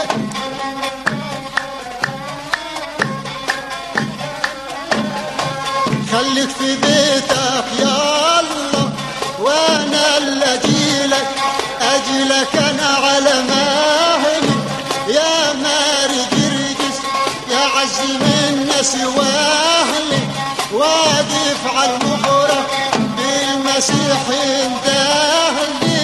خليك في بيتك يا الله وانا اللي اجيلك اجيلك انا على مهلي يا ماري جرجس يا عز من ناس واهلي واقف على المحرة بالمسيح اندهلي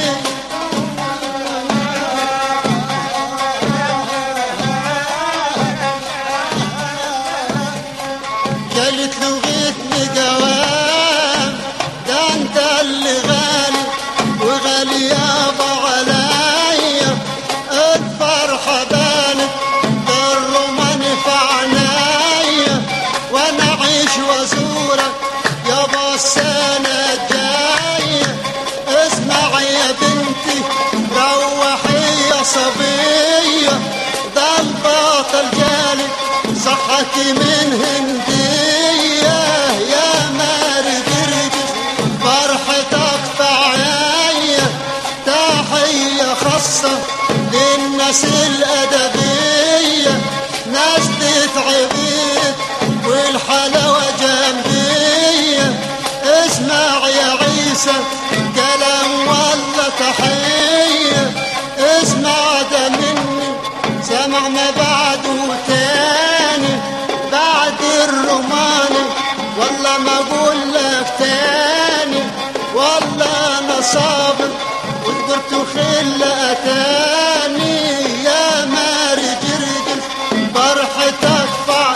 قالت له غيتني جواب ده انت اللي غالي وغالي يابا عليا الفرحة بانت بالرومان في عنايا وانا اعيش وازورك يابا السنة الجاية اسمع يا بنتي روحي يا صبية ده البطل جالي صحتي من هندية يا ماري جرجس فرحتك في عينيا تحية خاصة للناس الأدبية ناس تتعبيت والحلاوة جنبية اسمع يا عيسى كلام والله تحية اسمع ده مني سمع ما بعده تاني بعد الروماني والله ما اقول لك تاني والله انا صابر وقدرت خلة تاني يا ماري جرجس فرحتك فعل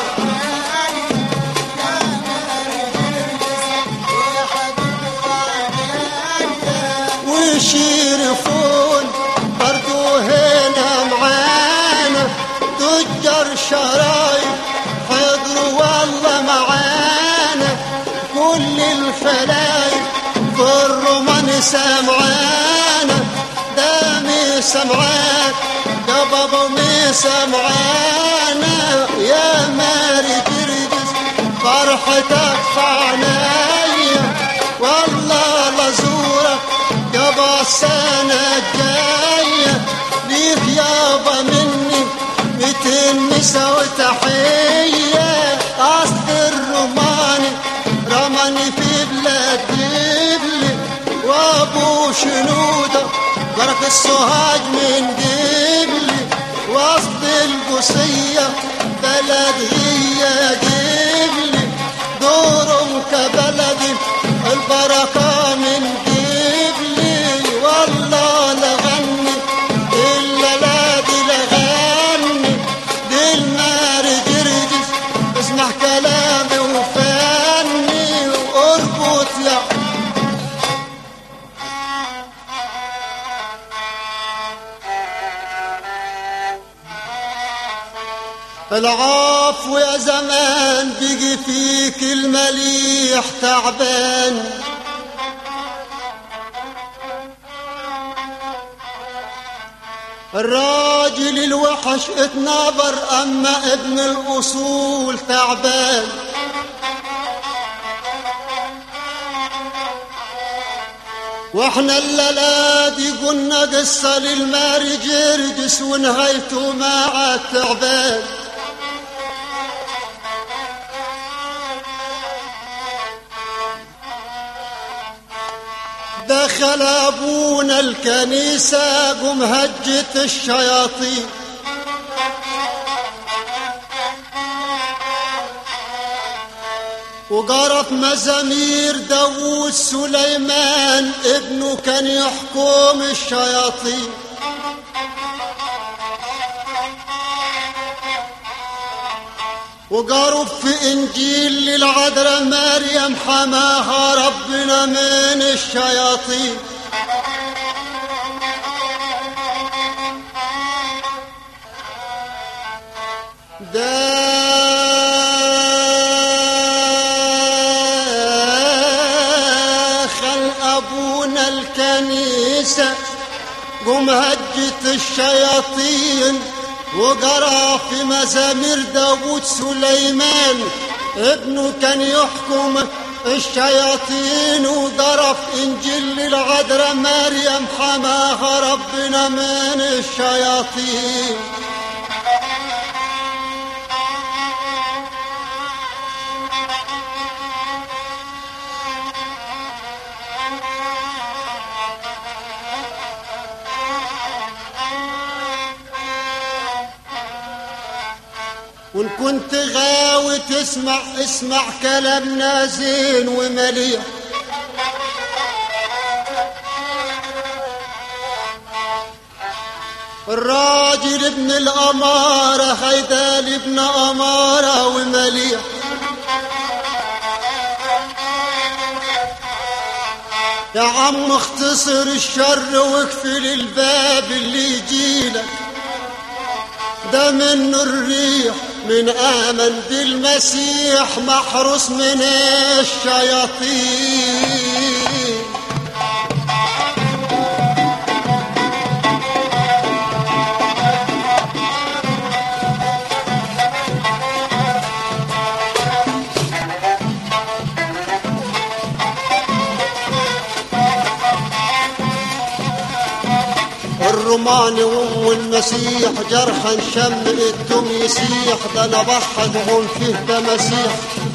وشيرفون برضو هنا معانا تجار شرايط حضروا والله معانا كل الخلايق في الرومان سمعانا دامي سمعان يا بابا مي سمعانا يا ماري جرجس فرحتك في عنايا والله لزورك يابا السنة الجاية ليك يابا مني ميتين نسا وتحية أصل الروماني رماني في بلاد دبلي وابو شنودة جرك السوهاج من دبلي وسط القصية بلد هي جبلي دورهم كبلدي البركة من جبلي والله لغني إلا لا دي لغني دي الماري جرجس اسمع كلامي وفني واربط يا العفو يا زمان بيجي فيك المليح تعبان الراجل الوحش اتنابر اما ابن الاصول تعبان واحنا الليلادي قلنا قصة للماري جرجس ونهايته مع التعبان دخل ابونا الكنيسة قم هجت الشياطين وقرف مزامير داوود سليمان ابنه كان يحكم الشياطين وقرب في انجيل للعذراء مريم حماها ربنا من الشياطين دخل ابونا الكنيسه قم هجت الشياطين وقرا في مزامير داوود سليمان ابنه كان يحكم الشياطين وضرب انجيل للعذراء مريم حماها ربنا من الشياطين وان كنت غاوي تسمع اسمع كلامنا زين ومليح الراجل ابن الأمارة هيدال ابن أمارة ومليح يا عم اختصر الشر واقفل الباب اللي يجيلك ده منه الريح من آمن بالمسيح محروس من الشياطين الروماني والمسيح جرحا شم الدم يسيح ده انا بحضهم فيه تماسيح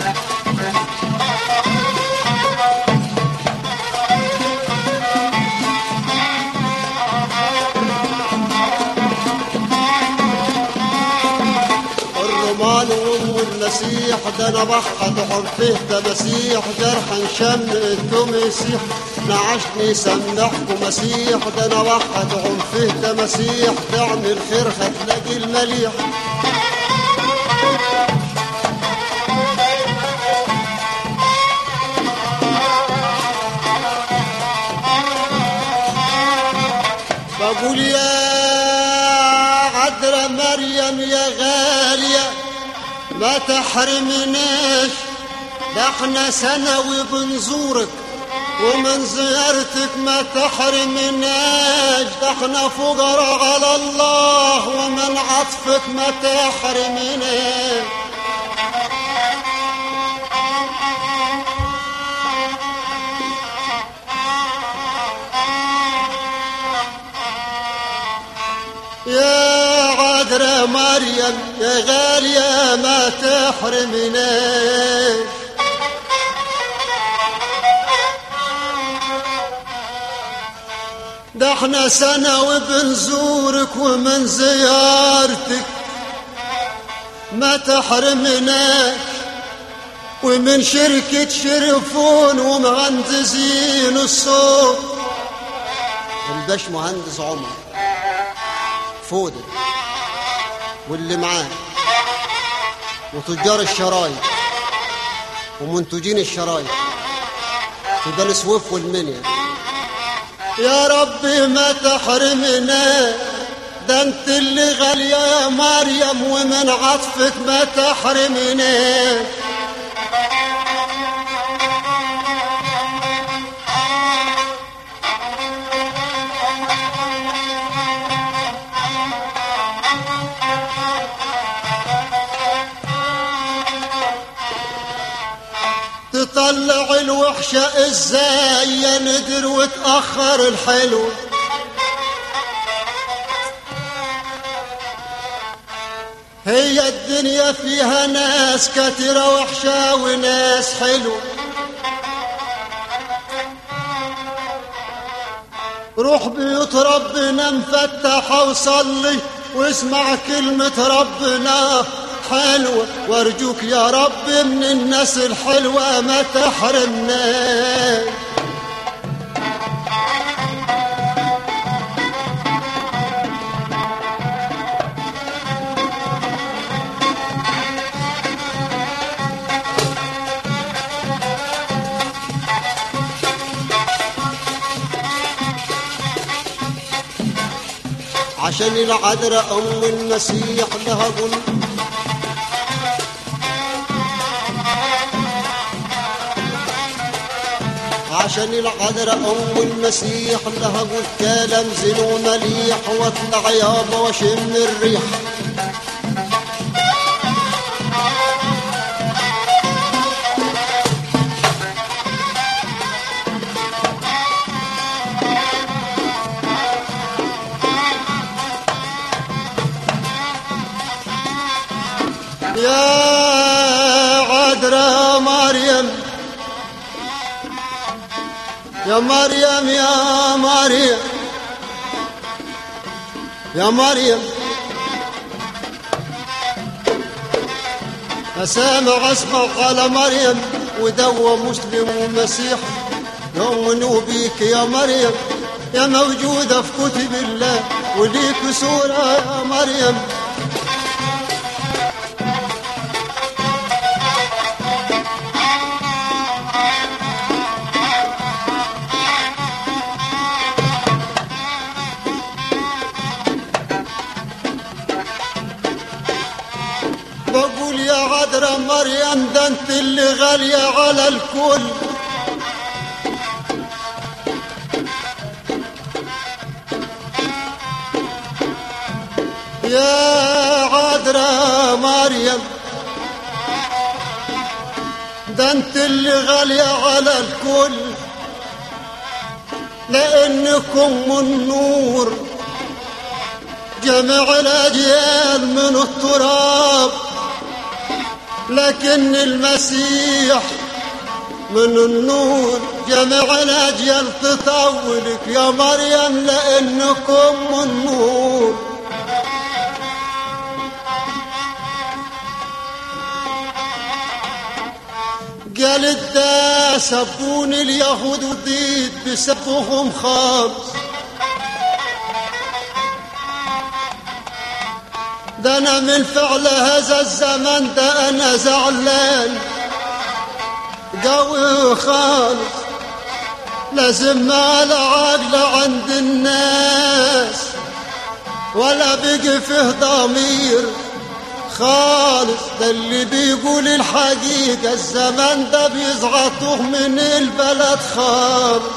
الروماني والمسيح ده انا بحضهم فيه تماسيح جرحا شم الدم يسيح نعشني سمحكم مسيح ده انا وحدهم فيه تماسيح تعمل خير هتلاقي المليح بقول يا عذرا مريم يا غالية ما تحرمناش ده احنا سنوي بنزورك ومن زيارتك ما تحرمناش ده احنا فقراء على الله ومن عطفك ما تحرمناش يا عذراء مريم يا غالية ما تحرمناش ده احنا سنة وبنزورك ومن زيارتك ما تحرمناش ومن شركة شرفون ومهندسين الصوت الباش مهندس عمر فودة واللي معاه وتجار الشرايط ومنتجين الشرايط في بني سويف والمنيا يا ربي ما تحرمنا ده انت اللي غالية يا مريم ومن عطفك ما تحرمنا تطلع الوحشة ازاي يا ندر وتأخر الحلو هي الدنيا فيها ناس كتيرة وحشة وناس حلو روح بيوت ربنا مفتحة وصلي واسمع كلمة ربنا حلوة وارجوك يا رب من الناس الحلوة ما تحرمنا عشان العذراء أم المسيح لها قل عشان العذراء أم المسيح لها قل كلام زين ومليح واطلع يابا واشم الريح يا عذراء مريم يا مريم يا مريم يا مريم فسامع اسمع على مريم ودوى مسلم ومسيح يؤمنوا بيك يا مريم يا موجودة في كتب الله وليك سورة يا مريم بقول يا عذرا مريم ده انت اللي غالية على الكل يا عذرا مريم ده انت اللي غالية على الكل لانكم النور جمع الاجيال من التراب لكن المسيح من النور جمع الاجيال تطولك يا مريم لانكم النور قالت ده سبوني اليهود وضيد بسبهم خالص ده انا من فعل هذا الزمن ده انا زعلان قوي خالص لازم على عقل عند الناس ولا بقي فيه ضمير خالص ده اللي بيقول الحقيقة الزمن ده بيزعطوه من البلد خالص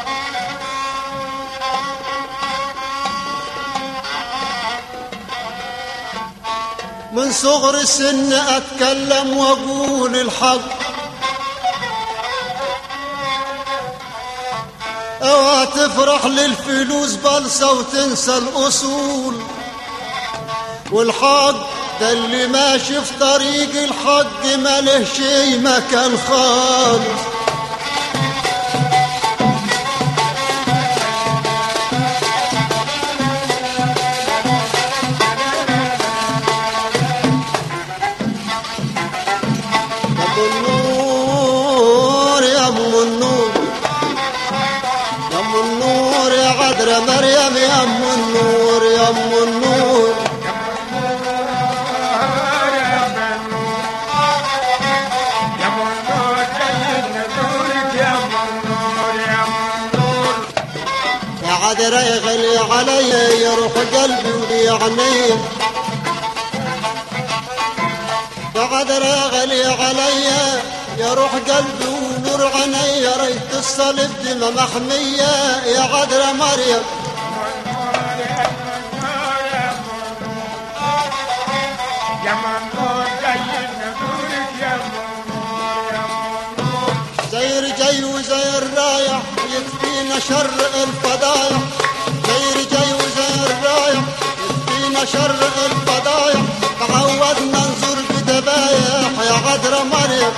من صغر السن أتكلم وأقول الحق اوعى تفرح للفلوس بلسة وتنسى الأصول والحق ده اللي ماشي في طريق الحق ماله شي مكان خالص أم النور يا أم النور يا أم النور يا عذرا مريم يا أم النور يا أم النور يا عذرا يغلي علي يروح قلبي ويعني يا عذرا يغلي علي يروح قلبي ونور عيني يا ريت الصلب دمى محمية يا عذرا مريم زير جاي وزير رايح يكفينا شر الفضايح زير جاي وزير رايح يكفينا شر الفضايح تعودنا نزور بدبايح يا غدر مريم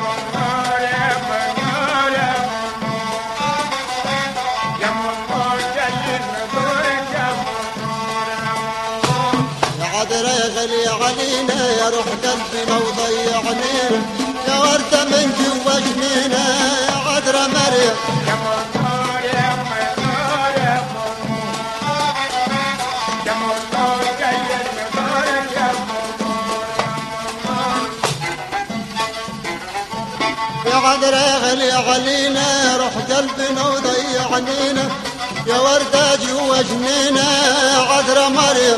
يا غدر يا غلي علينا يا روح قلبنا وضيعنينا يا وردة من جوا جنينا يا غدر مريم يا غدر يا غلي علينا يا روح قلبنا وضيعنينا يا وردة جوا جنينا يا غدر مريم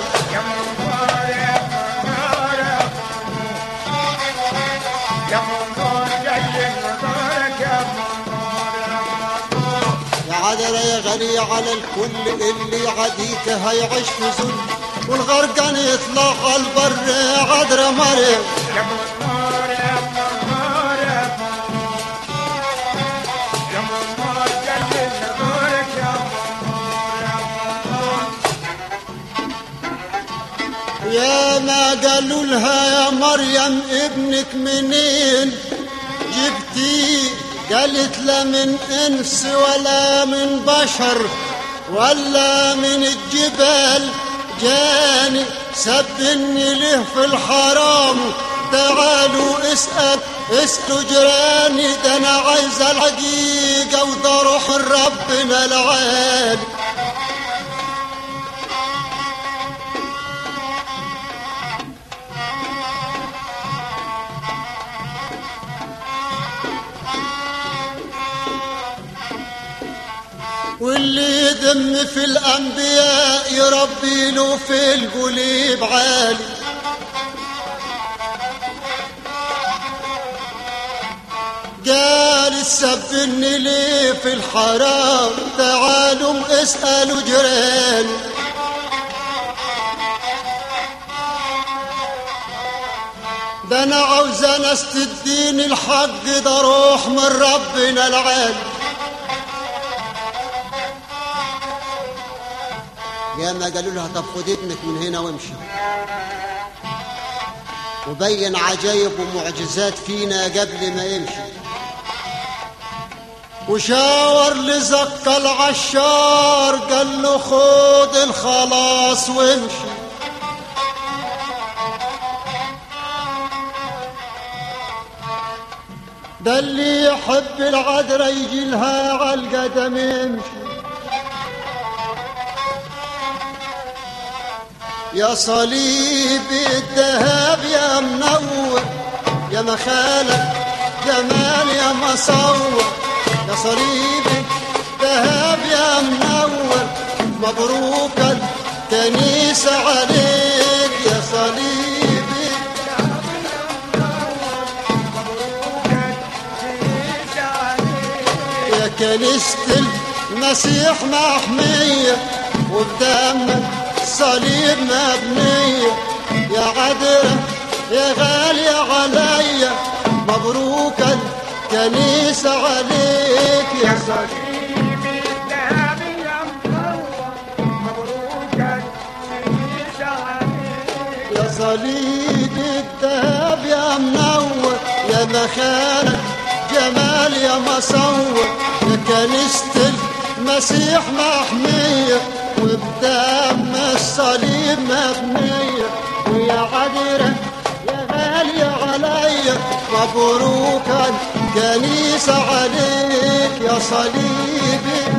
يا عذر يا غني على الكل اللي عديك هيعيش في ذل والغرقان يطلع على البر يا عذر مريم يا ما قالوا لها يا مريم ابنك منين جبتيه قالت لا من انس ولا من بشر ولا من الجبال جاني سبني له في الحرام تعالوا اسأل اسألوا جيراني ده انا عايز الحقيقة وده روح ربنا العالي واللي يدم في الأنبياء يربي له في القليب عالي قال السبني ليه في الحرام تعالوا اسألوا جيراني ده انا عاوز ناس تديني الحق ده روح من ربنا العالي يا ما قالوا لها طب خد ابنك من هنا وامشي وبين عجايب ومعجزات فينا قبل ما يمشي وشاور لزق العشار قال له خد الخلاص وامشي ده اللي يحب العذرة يجي لها على القدم يمشي يا صليب الذهب يا منور يا مخالك جمال يا مصور يا صليب الذهب يا منور مبروك الكنيسة عليك يا صليب يا كنيسة المسيح محمية وبدمك صليب مبنية يا عذرة يا غالية عليا مبروك الكنيسة عليك يا صليب يا صليب الذهب يا منور يا مخالك جمال يا مصور يا كنيسة المسيح محمية وبدم الصليب مبنية ويا عذرة يا غالية عليا مبروك الكنيسة عليك يا صليبي